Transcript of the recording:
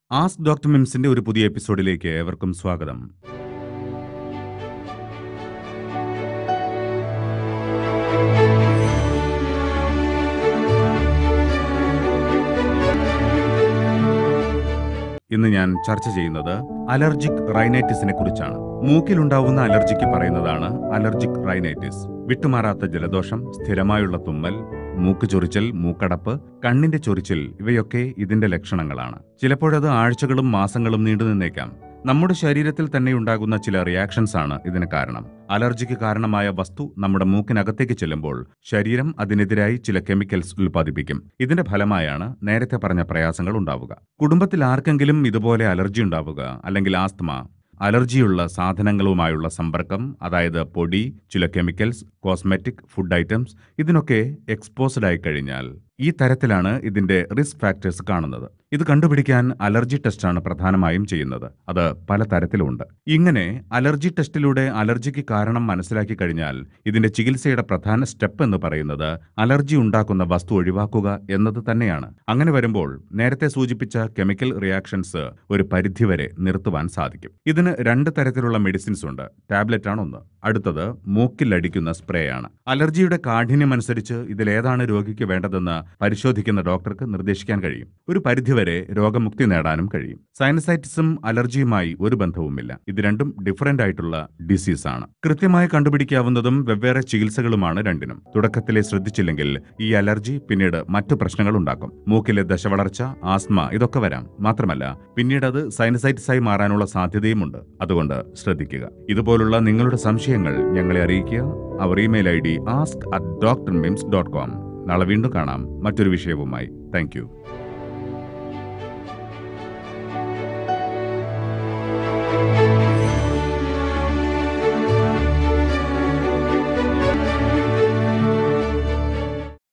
as doctor മിംസിന്റെ ഒരു പുതിയ എപ്പിസോഡിലേക്ക് ഏവർക്കും സ്വാഗതം ഇന്ന് ഞാൻ ചർച്ച ചെയ്യുന്നത് അലർജിക് റൈനൈറ്റിസിനെ കുറിച്ചാണ് മൂക്കിലുണ്ടാവുന്ന അലർജിക്ക് പറയുന്നതാണ് അലർജിക് റൈനൈറ്റിസ് വിട്ടുമാറാത്ത ജലദോഷം സ്ഥിരമായുള്ള തുമ്മൽ മൂക്ക് ചൊറിച്ചൽ മൂക്കടപ്പ് കണ്ണിന്റെ ചൊറിച്ചിൽ ഇവയൊക്കെ ഇതിന്റെ ലക്ഷണങ്ങളാണ് ചിലപ്പോഴത് ആഴ്ചകളും മാസങ്ങളും നീണ്ടു നിന്നേക്കാം നമ്മുടെ ശരീരത്തിൽ തന്നെ ഉണ്ടാകുന്ന ചില റിയാക്ഷൻസ് ആണ് ഇതിന് കാരണം അലർജിക്ക് കാരണമായ വസ്തു നമ്മുടെ മൂക്കിനകത്തേക്ക് ചെല്ലുമ്പോൾ ശരീരം അതിനെതിരായി ചില കെമിക്കൽസ് ഉൽപ്പാദിപ്പിക്കും ഇതിന്റെ ഫലമായാണ് നേരത്തെ പറഞ്ഞ പ്രയാസങ്ങൾ ഉണ്ടാവുക കുടുംബത്തിൽ ആർക്കെങ്കിലും ഇതുപോലെ അലർജി ഉണ്ടാവുക അല്ലെങ്കിൽ ആസ്തമ അലർജിയുള്ള സാധനങ്ങളുമായുള്ള സമ്പർക്കം അതായത് പൊടി ചില കെമിക്കൽസ് കോസ്മെറ്റിക് ഫുഡ് ഐറ്റംസ് ഇതിനൊക്കെ എക്സ്പോസ്ഡ് ആയി കഴിഞ്ഞാൽ ഈ തരത്തിലാണ് ഇതിന്റെ റിസ്ക് ഫാക്ടേഴ്സ് കാണുന്നത് ഇത് കണ്ടുപിടിക്കാൻ അലർജി ടെസ്റ്റാണ് പ്രധാനമായും ചെയ്യുന്നത് അത് പല തരത്തിലുണ്ട് ഇങ്ങനെ അലർജി ടെസ്റ്റിലൂടെ അലർജിക്ക് കാരണം മനസ്സിലാക്കി കഴിഞ്ഞാൽ ഇതിന്റെ ചികിത്സയുടെ പ്രധാന സ്റ്റെപ്പ് എന്ന് പറയുന്നത് അലർജി ഉണ്ടാക്കുന്ന വസ്തു ഒഴിവാക്കുക എന്നത് തന്നെയാണ് അങ്ങനെ വരുമ്പോൾ നേരത്തെ സൂചിപ്പിച്ച കെമിക്കൽ റിയാക്ഷൻസ് ഒരു പരിധിവരെ നിർത്തുവാൻ സാധിക്കും ഇതിന് രണ്ട് തരത്തിലുള്ള മെഡിസിൻസ് ഉണ്ട് ടാബ്ലറ്റ് ആണ് ഒന്ന് അടുത്തത് മൂക്കിലടിക്കുന്ന സ്പ്രേ ആണ് അലർജിയുടെ കാഠിന്യം അനുസരിച്ച് ഇതിലേതാണ് രോഗിക്ക് വേണ്ടതെന്ന് പരിശോധിക്കുന്ന ഡോക്ടർക്ക് നിർദ്ദേശിക്കാൻ കഴിയും ഒരു പരിധിവരെ രോഗമുക്തി നേടാനും കഴിയും സൈനസൈറ്റിസും അലർജിയുമായി ഒരു ബന്ധവുമില്ല ഇത് രണ്ടും ഡിഫറന്റ് ആയിട്ടുള്ള ഡിസീസ് ആണ് കൃത്യമായി കണ്ടുപിടിക്കാവുന്നതും വെവ്വേറെ ചികിത്സകളുമാണ് രണ്ടിനും തുടക്കത്തിലെ ശ്രദ്ധിച്ചില്ലെങ്കിൽ ഈ അലർജി പിന്നീട് മറ്റു പ്രശ്നങ്ങൾ ഉണ്ടാക്കും മൂക്കിലെ ദശവളർച്ച ആസ്മ ഇതൊക്കെ വരാം മാത്രമല്ല പിന്നീട് അത് സൈനസൈറ്റിസായി മാറാനുള്ള സാധ്യതയുമുണ്ട് അതുകൊണ്ട് ശ്രദ്ധിക്കുക ഇതുപോലുള്ള നിങ്ങളുടെ സംശയങ്ങൾ ഞങ്ങളെ അറിയിക്കുക അവർ email I D ask at doctor MIMS dot com നാളെ വീണ്ടും കാണാം മറ്റൊരു വിഷയവുമായി താങ്ക് യു